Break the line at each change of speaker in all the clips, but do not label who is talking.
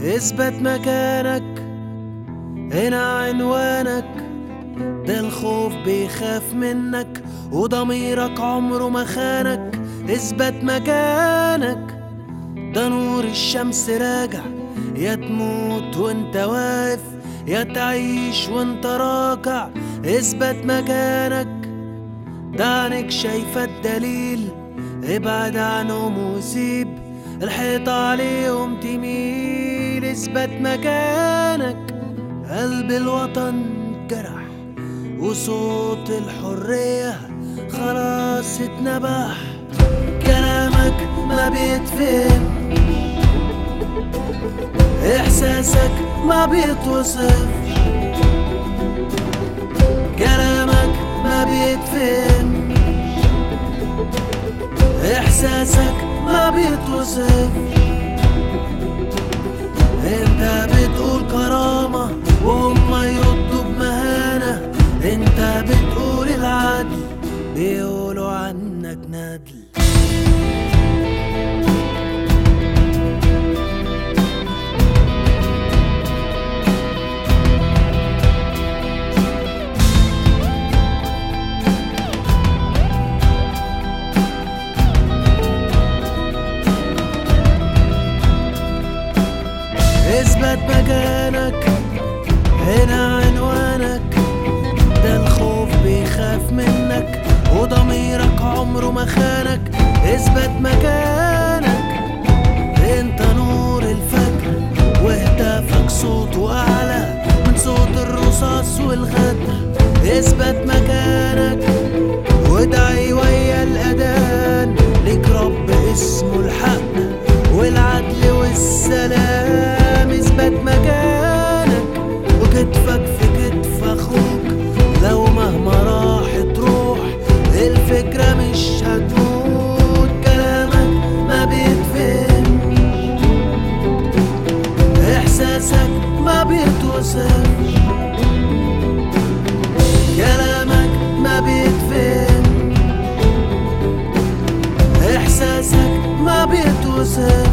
اثبت مكانك هنا عنوانك ده الخوف بيخاف منك وضميرك عمره ما خانك اثبت مكانك ده نور الشمس راجع يا تموت وانت واقف يا تعيش وانت راكع اثبت مكانك ده عينك شايفة الدليل ابعد عنهم وسيب الحيط عليهم تميل اثبت مكانك قلب الوطن جرح وصوت الحرية خلاص اتنبح كلامك ما بيتفهم احساسك ما بيتوصف كلامك ما بيتفهم احساسك ما بيتوصف انت بتقول كرامة وهم يردوا بمهانة انت بتقول العدل بيقولوا عنك ندل اثبت مكانك هنا عنوانك ده الخوف بيخاف منك وضميرك عمره ما خانك اثبت مكانك انت نور الفجر وهتافك صوته اعلى من صوت الرصاص والغدر اثبت مكانك وادعي ويا الاذان ليك رب اسمه الحق والعدل والسلام اثبت مكانك وكتفك في كتف اخوك لو مهما راحت روح الفكرة مش هتموت كلامك ما بيتفهم احساسك ما بيتوصف كلامك ما بيتفهم احساسك ما بيتوصف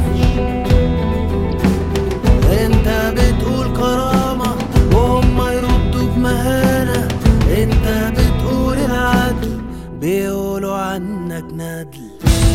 انت بتقول كرامة وهم يردوا بمهانة انت بتقول العدل بيقولوا عنك ندل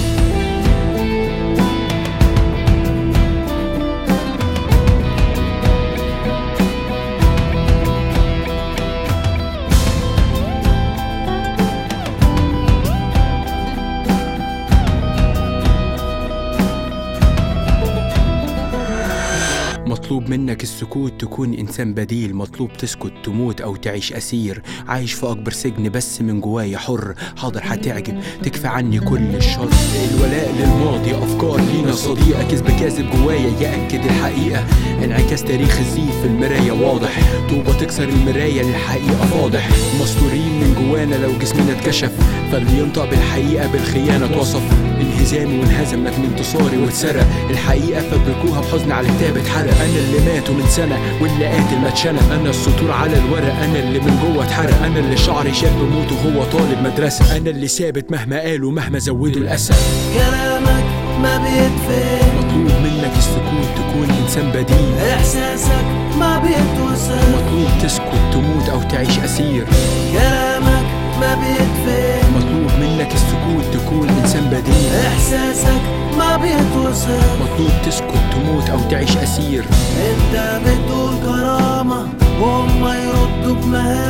مطلوب منك السكوت تكون إنسان بديل مطلوب تسكت تموت أو تعيش أسير عايش في أكبر سجن بس من جوايا حر حاضر هتعجب تكفى عني كل الشر الولاء للماضي أفكار لينا صديقة كذب كاذب جوايا يأكد الحقيقة انعكاس تاريخ الزيف في المراية واضح طوبة تكسر المراية للحقيقة فاضح مستورين من جوانا لو جسمنا اتكشف فاللي ينطق بالحقيقة بالخيانة اتوصف انهزامي وانهزم لكن انتصاري واتسرق الحقيقة فبركوها بحزن على كتاب اتحرق انا اللي ماتوا من سنة واللي قاتل ما اتشنق انا السطور على الورق انا اللي من جوه اتحرق انا اللي شعري شاب موت وهو طالب مدرسة انا اللي ثابت مهما قالوا مهما زودوا الاسى
كلامك ما بيتفهم
مطلوب منك السكوت تكون انسان بديل
احساسك ما بيتوصف
مطلوب تسكت تموت او تعيش اسير
كلامك ما بيتفهم
مطلوب منك السكوت تكون انسان بديل
احساسك ما بيتوصف
مطلوب تسكت تموت او تعيش اسير
انت بتقول كرامة وهم يردوا بمهانة